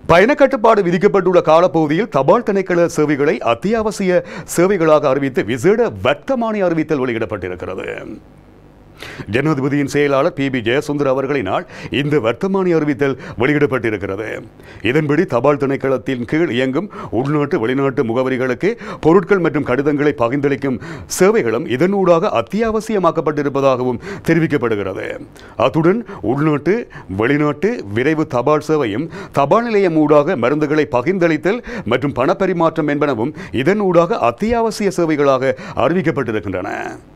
பயண கட்டுப்பாடு விதிக்கப்பட்டுள்ள காலப்பகுதியில் தபால் திணைக்கள சேவைகளை அத்தியாவசிய சேவைகளாக அறிவித்து விசேட வர்த்தமானி அறிவித்தல் வெளியிடப்பட்டிருக்கிறது ஜனாதிபதியின் செயலாளர் பி பி ஜெயசுந்தர் அவர்களினால் இந்த வர்த்தமானி அறிவித்தல் வெளியிடப்பட்டிருக்கிறது இதன்படி தபால் திணைக்களத்தின் கீழ் இயங்கும் உள்நாட்டு வெளிநாட்டு முகவரிகளுக்கு பொருட்கள் மற்றும் கடிதங்களை பகிர்ந்தளிக்கும் சேவைகளும் இதனூடாக அத்தியாவசியமாக்கப்பட்டிருப்பதாகவும் தெரிவிக்கப்படுகிறது அத்துடன் உள்நாட்டு வெளிநாட்டு விரைவு தபால் சேவையும் தபால் நிலையம் ஊடாக மருந்துகளை பகிர்ந்தளித்தல் மற்றும் பணப்பரிமாற்றம் என்பனவும் இதனூடாக அத்தியாவசிய சேவைகளாக அறிவிக்கப்பட்டிருக்கின்றன